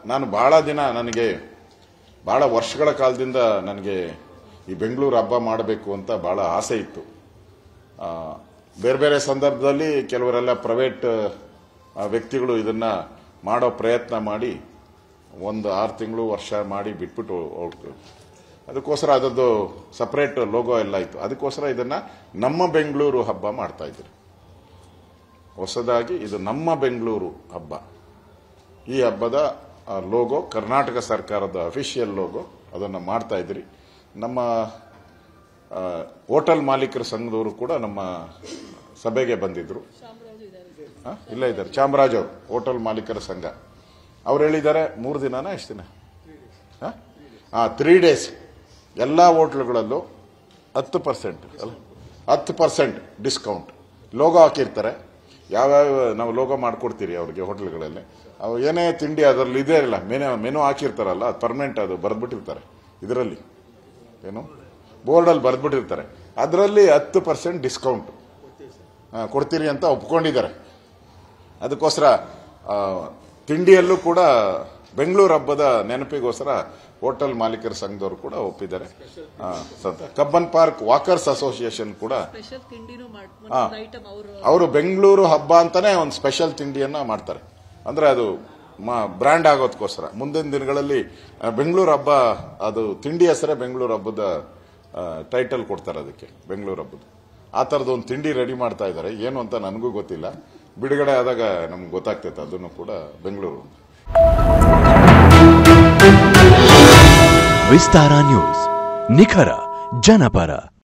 ನಾನು ಬಹಳ ದಿನ ನನಗೆ ಬಹಳ ವರ್ಷಗಳ ಕಾಲದಿಂದ ನನಗೆ ಈ ಬೆಂಗಳೂರು ಹಬ್ಬ ಮಾಡಬೇಕು ಅಂತ ಬಹಳ ಆಸೆ ಇತ್ತು ಆ, ಬೇರೆ ಬೇರೆ ಸಂದರ್ಭದಲ್ಲಿ ಕೆಲವರೆಲ್ಲ ಪ್ರೈವೇಟ್ ವ್ಯಕ್ತಿಗಳು ಇದನ್ನ ಮಾಡೋ ಪ್ರಯತ್ನ ಮಾಡಿ ಒಂದು ಆರು ತಿಂಗಳು ವರ್ಷ ಮಾಡಿ ಬಿಟ್ಬಿಟ್ಟು ಹೊರಟು ಅದಕ್ಕೋಸ್ಕರ ಅದರದ್ದು ಸಪರೇಟ್ ಲೋಗೋ ಎಲ್ಲ ಇತ್ತು ಅದಕ್ಕೋಸ್ಕರ ಇದನ್ನ ನಮ್ಮ ಬೆಂಗಳೂರು ಹಬ್ಬ ಮಾಡ್ತಾ ಇದ್ರು ಹೊಸದಾಗಿ ಇದು ನಮ್ಮ ಬೆಂಗಳೂರು ಹಬ್ಬ ಈ ಹಬ್ಬದ ಲೋಗೋ ಕರ್ನಾಟಕ ಸರ್ಕಾರದ ಅಫಿಷಿಯಲ್ ಲೋಗೋ ಅದನ್ನು ಮಾಡ್ತಾ ಇದ್ರಿ ನಮ್ಮ ಆ, ಹೋಟೆಲ್ ಮಾಲೀಕರ ಸಂಘದವರು ಕೂಡ ನಮ್ಮ ಸಭೆಗೆ ಬಂದಿದ್ರು ಆ, ಇಲ್ಲ ಇದ್ದಾರೆ ಚಾಮರಾಜ್ ಅವರು ಹೋಟೆಲ್ ಮಾಲೀಕರ ಸಂಘ ಅವ್ರು ಹೇಳಿದ್ದಾರೆ ಮೂರು ದಿನನಾ ಎಷ್ಟು ದಿನ ಹಾ ತ್ರೀ ಡೇಸ್ ಎಲ್ಲ ಹೋಟ್ಲುಗಳಲ್ಲೂ ಹತ್ತು ಪರ್ಸೆಂಟ್ ಅಲ್ಲ ಹತ್ತು ಪರ್ಸೆಂಟ್ ಡಿಸ್ಕೌಂಟ್ ಲೋಗೋ ಹಾಕಿರ್ತಾರೆ ಯಾವ್ಯಾವ ನಾವು ಲೋಗೋ ಮಾಡ್ಕೊಡ್ತೀರಿ ಅವ್ರಿಗೆ ಹೋಟೆಲ್ಗಳಲ್ಲಿ ಅವು ಏನೇ ತಿಂಡಿ ಅದರಲ್ಲಿ ಇದೇ ಇಲ್ಲ ಮೆನು ಮೆನು ಹಾಕಿರ್ತಾರಲ್ಲ ಅದು ಪರ್ಮನೆಂಟ್ ಅದು ಬರೆದ್ಬಿಟ್ಟಿರ್ತಾರೆ ಇದರಲ್ಲಿ ಏನು ಬೋರ್ಡಲ್ಲಿ ಬರೆದ್ಬಿಟ್ಟಿರ್ತಾರೆ ಅದರಲ್ಲಿ ಹತ್ತು ಪರ್ಸೆಂಟ್ ಡಿಸ್ಕೌಂಟ್ ಕೊಡ್ತೀರಿ ಅಂತ ಒಪ್ಕೊಂಡಿದ್ದಾರೆ ಅದಕ್ಕೋಸ್ಕರ ಆ, ತಿಂಡಿಯಲ್ಲೂ ಕೂಡ ಬೆಂಗಳೂರು ಹಬ್ಬದ ನೆನಪಿಗೋಸ್ಕರ ಹೋಟೆಲ್ ಮಾಲೀಕರ ಸಂಘದವರು ಕೂಡ ಒಪ್ಪಿದ್ದಾರೆ ಆ, ಸದ್ಯ ಕಬ್ಬನ್ ಪಾರ್ಕ್ ವಾಕರ್ಸ್ ಅಸೋಸಿಯೇಷನ್ ಕೂಡ ಸ್ಪೆಷಲ್ ತಿಂಡಿನೂ ಮಾಡಿ ಹಾ. ಐಟಮ್ ಅವರು ಅವರು ಬೆಂಗಳೂರು ಹಬ್ಬ ಅಂತಾನೆ ಒಂದು ಸ್ಪೆಷಲ್ ತಿಂಡಿಯನ್ನ ಮಾಡ್ತಾರೆ ಅಂದ್ರೆ ಅದು ಬ್ರ್ಯಾಂಡ್ ಆಗೋದಕ್ಕೋಸ್ಕರ ಮುಂದಿನ ದಿನಗಳಲ್ಲಿ ಆ, ಬೆಂಗಳೂರು ಹಬ್ಬ ಅದು ತಿಂಡಿ ಹೆಸರೇ ಬೆಂಗಳೂರು ಹಬ್ಬದ ಟೈಟಲ್ ಕೊಡ್ತಾರೆ ಅದಕ್ಕೆ ಬೆಂಗಳೂರು ಹಬ್ಬದ ಆ ಥರದ್ದು ಒಂದು ತಿಂಡಿ ರೆಡಿ ಮಾಡ್ತಾ ಇದ್ದಾರೆ ಏನು ಅಂತ ನನಗೂ ಗೊತ್ತಿಲ್ಲ ಬಿಡುಗಡೆ ಆದಾಗ ನಮ್ಗೆ ಗೊತ್ತಾಗ್ತೈತೆ ಅದನ್ನು ಕೂಡ ಬೆಂಗಳೂರು ವಿಸ್ತಾರ ನ್ಯೂಸ್ ನಿಖರ ಜನಪರ